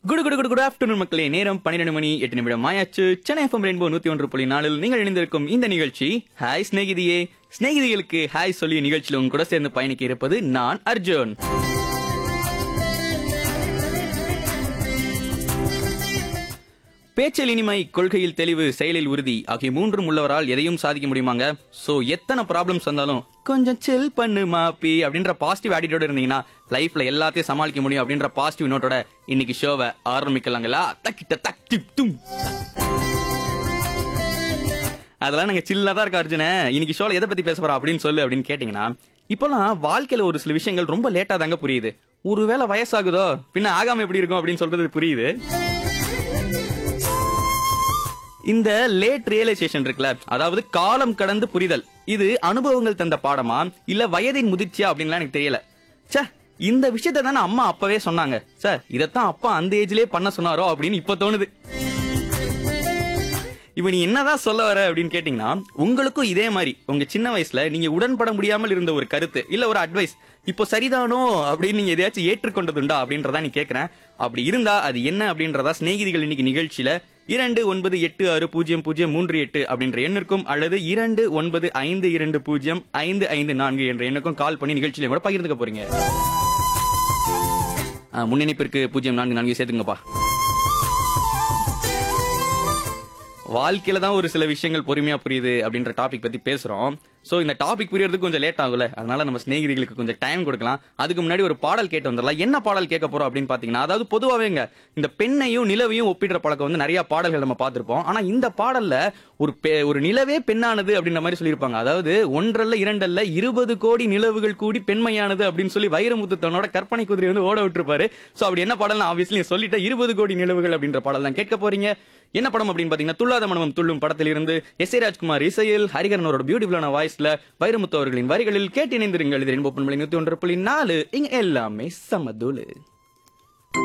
குடு குடு குடு குட் ஆஃப்டர்நூன் மக்களே நேரம் பன்னிரெண்டு மணி எட்டு நிமிடம் ஆயாச்சு சென்னை எஃப்எம் ரெயின்போ நூத்தி ஒன்று புள்ளி நாலில் நீங்கள் இணைந்திருக்கும் இந்த நிகழ்ச்சி ஹாய் ஸ்நேகிதியே ஸ்நேகிதிகளுக்கு ஹாய் சொல்லி நிகழ்ச்சியில் உங்க கூட சேர்ந்து பயணிக்க இருப்பது நான் அர்ஜுன் பேச்சில் இனிமை கொள்கையில் தெளிவு செயலில் உறுதி ஆகிய மூன்றும் உள்ளவரால் எதையும் சாதிக்க முடியுமாங்க சோ எத்தனை ப்ராப்ளம்ஸ் வந்தாலும் கொஞ்சம் சில் பண்ணு மாப்பி அப்படின்ற பாசிட்டிவ் ஆட்டிடியூட் இருந்தீங்கன்னா லைஃப்ல எல்லாத்தையும் சமாளிக்க முடியும் அப்படின்ற பாசிட்டிவ் நோட்டோட இன்னைக்கு ஷோவை ஆரம்பிக்கலாங்களா தக்கிட்ட தக் டிப் தும் அதெல்லாம் நாங்க சில்லா தான் இருக்க அர்ஜுன இன்னைக்கு ஷோல எதை பத்தி பேச போறோம் அப்படின்னு சொல்லு அப்படின்னு கேட்டீங்கன்னா இப்போலாம் வாழ்க்கையில ஒரு சில விஷயங்கள் ரொம்ப லேட்டா தாங்க புரியுது ஒருவேளை வயசாகுதோ பின்ன ஆகாம எப்படி இருக்கும் அப்படின்னு சொல்றது புரியுது இந்த லேட் ரியலைசேஷன் இருக்குல்ல அதாவது காலம் கடந்து புரிதல் இது அனுபவங்கள் தந்த பாடமா இல்ல வயதின் முதிர்ச்சியா அப்படின்லாம் எனக்கு தெரியல ச்சே இந்த விஷயத்தை தானே அம்மா அப்பவே சொன்னாங்க சார் இதைத்தான் அப்பா அந்த ஏஜ்லயே பண்ண சொன்னாரோ அப்படின்னு இப்ப தோணுது இப்ப நீ என்னதான் சொல்ல வர அப்படின்னு கேட்டீங்கன்னா உங்களுக்கும் இதே மாதிரி உங்க சின்ன வயசுல நீங்க உடன்பட முடியாமல் இருந்த ஒரு கருத்து இல்ல ஒரு அட்வைஸ் இப்போ சரிதானோ அப்படின்னு நீங்க எதையாச்சும் ஏற்றுக்கொண்டதுண்டா அப்படின்றதா நீ கேக்குறேன் அப்படி இருந்தா அது என்ன அப்படின்றதா சிநேகிதிகள் இன்னைக்கு நிகழ்ச்சியில இரண்டு ஒன்பது எட்டு ஆறு பூஜ்ஜியம் பூஜ்ஜியம் மூன்று எட்டு அப்படின்ற எண்ணிற்கும் அல்லது இரண்டு ஒன்பது ஐந்து இரண்டு பூஜ்ஜியம் ஐந்து ஐந்து நான்கு என்ற எண்ணுக்கும் கால் பண்ணி நிகழ்ச்சியில கூட பகிர்ந்துக்க போறீங்க ஆ, முன்னிணைப்பிற்கு பூஜ்ஜியம் நான்கு நான்கு சேர்த்துங்கப்பா வாழ்க்கையில தான் ஒரு சில விஷயங்கள் பொறுமையா புரியுது அப்படின்ற டாபிக் பத்தி பேசுறோம் சோ இந்த டாபிக் புரியறதுக்கு கொஞ்சம் லேட் ஆகும்ல அதனால நம்ம சிநேகிதிகளுக்கு கொஞ்சம் டைம் கொடுக்கலாம் அதுக்கு முன்னாடி ஒரு பாடல் கேட்டு வந்துடலாம் என்ன பாடல் கேட்க போறோம் அப்படின்னு பாத்தீங்கன்னா அதாவது பொதுவாவேங்க இந்த பெண்ணையும் நிலவையும் ஒப்பிடுற பழக்கம் வந்து நிறைய பாடல்கள் நம்ம பார்த்திருப்போம் ஆனா இந்த பாடல்ல ஒரு பெ- ஒரு நிலவே பெண்ணானது அப்படின்ற மாதிரி சொல்லியிருப்பாங்க அதாவது ஒன்றல்ல இரண்டல்ல இருபது கோடி நிலவுகள் கூடி பெண்மையானது அப்படின்னு சொல்லி வைரமுத்து தன்னோட கற்பனை குதிரை வந்து ஓட விட்டுருப்பாரு சோ அப்படி என்ன பாடல் ஆப்வியஸ்லி சொல்லிட்ட இருபது கோடி நிலவுகள் அப்படின்ற பாடல் தான் கேட்க போறீங்க என்ன படம் அப்படின்னு பாத்தீங்கன்னா துள்ளாத மனமும் துள்ளும் படத்தில் இருந்து எஸ் ஏ ராஜ்குமார் இசையில் ஹரிகரன் அவரோட பியூட்டிஃபுல்லான வாய்ஸ்ல வைரமுத்து அவர்களின் வரிகளில் கேட்டு இணைந்திருங்கள் இது ரெண்டு நூத்தி ஒன்று புள்ளி நாலு இங்க எல்லாமே சமதுலு